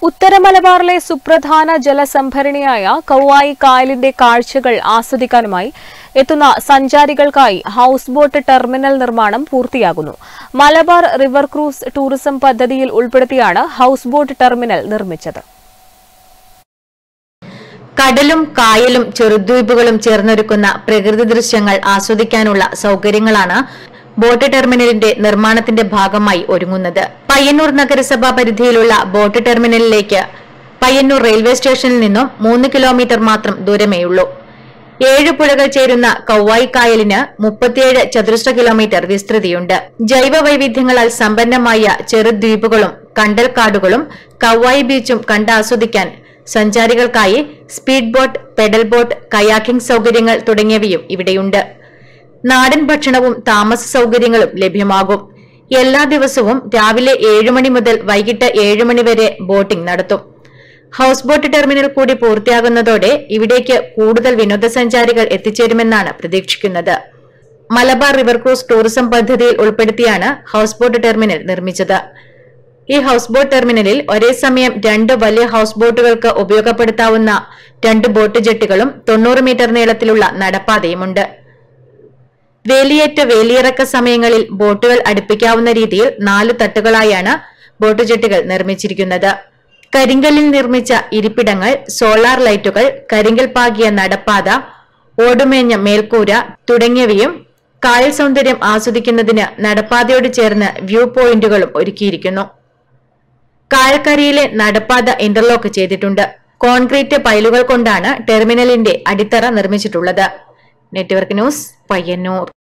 ഉത്തര മലബാറിലെ സുപ്രധാന ജലസംഭരണിയായ കൗവായി കായലിന്റെ കാഴ്ചകൾ ആസ്വദിക്കാനുമായി എത്തുന്ന സഞ്ചാരികൾക്കായി ഹൌസ് ബോട്ട് ടെർമിനൽ നിർമ്മാണം പൂർത്തിയാകുന്നു മലബാർ റിവർ ക്രൂസ് ടൂറിസം പദ്ധതിയിൽ ഉൾപ്പെടുത്തിയാണ് ഹൌസ് ബോട്ട് ടെർമിനൽ നിർമ്മിച്ചത് കടലും കായലും ചെറുദ്വീപുകളും ചേർന്നൊരുക്കുന്ന പ്രകൃതി ദൃശ്യങ്ങൾ ആസ്വദിക്കാനുള്ള സൗകര്യങ്ങളാണ് ബോട്ട് ടെർമിനലിന്റെ നിർമ്മാണത്തിന്റെ ഭാഗമായി ഒരുങ്ങുന്നത് പയ്യന്നൂർ നഗരസഭാ പരിധിയിലുള്ള ബോട്ട് ടെർമിനലിലേക്ക് പയ്യന്നൂർ റെയിൽവേ സ്റ്റേഷനിൽ നിന്നും മൂന്ന് കിലോമീറ്റർ മാത്രം ദൂരമേയുള്ളൂ ഏഴ് പുഴകൾ ചേരുന്ന കൗവായി കായലിന് മുപ്പത്തിയേഴ് ചതുരശ്ര കിലോമീറ്റർ വിസ്തൃതിയുണ്ട് ജൈവ വൈവിധ്യങ്ങളാൽ സമ്പന്നമായ ചെറുദ്വീപുകളും കണ്ടൽക്കാടുകളും കൗവായി ബീച്ചും കണ്ടാസ്വദിക്കാൻ സഞ്ചാരികൾക്കായി speed boat pedal boat kayaking സൗകര്യങ്ങൾ തുടങ്ങിയവയും ഇവിടെയുണ്ട് നാടൻ ഭക്ഷണവും താമസ സൗകര്യങ്ങളും ലഭ്യമാകും എല്ലാ ദിവസവും രാവിലെ ഏഴ് മണി മുതൽ വൈകിട്ട് ഏഴ് മണി വരെ ബോട്ടിംഗ് നടത്തും ഹൌസ് ബോട്ട് ടെർമിനൽ കൂടി പൂർത്തിയാകുന്നതോടെ ഇവിടേക്ക് കൂടുതൽ വിനോദസഞ്ചാരികൾ എത്തിച്ചേരുമെന്നാണ് പ്രതീക്ഷിക്കുന്നത് മലബാർ റിവർ ക്രൂസ് ടൂറിസം പദ്ധതിയിൽ ഉൾപ്പെടുത്തിയാണ് ഹൌസ് ബോട്ട് ടെർമിനൽ നിർമ്മിച്ചത് ഈ ഹൌസ് ബോട്ട് ടെർമിനലിൽ ഒരേ സമയം രണ്ട് വലിയ ഹൌസ് ബോട്ടുകൾക്ക് ഉപയോഗപ്പെടുത്താവുന്ന രണ്ട് ബോട്ട് ജെട്ടികളും തൊണ്ണൂറ് മീറ്റർ നീളത്തിലുള്ള നടപ്പാതയുമുണ്ട് വേലിയേറ്റ വേലിയിറക്ക സമയങ്ങളിൽ ബോട്ടുകൾ അടുപ്പിക്കാവുന്ന രീതിയിൽ നാല് തട്ടുകളായാണ് ബോട്ട് ജെട്ടികൾ നിർമ്മിച്ചിരിക്കുന്നത് കരിങ്കല്ലിൽ നിർമ്മിച്ച ഇരിപ്പിടങ്ങൾ സോളാർ ലൈറ്റുകൾ കരിങ്കൽ പാകിയ നടപ്പാത ഓടുമേഞ്ഞ മേൽക്കൂര തുടങ്ങിയവയും കായൽ സൗന്ദര്യം ആസ്വദിക്കുന്നതിന് നടപ്പാതയോട് ചേർന്ന് വ്യൂ പോയിന്റുകളും ഒരുക്കിയിരിക്കുന്നു കായൽക്കരയിലെ നടപ്പാത ഇന്റർലോക്ക് ചെയ്തിട്ടുണ്ട് കോൺക്രീറ്റ് പൈലുകൾ കൊണ്ടാണ് ടെർമിനലിന്റെ അടിത്തറ നിർമ്മിച്ചിട്ടുള്ളത് നെറ്റ്വർക്ക് ന്യൂസ് പയ്യന്നൂർ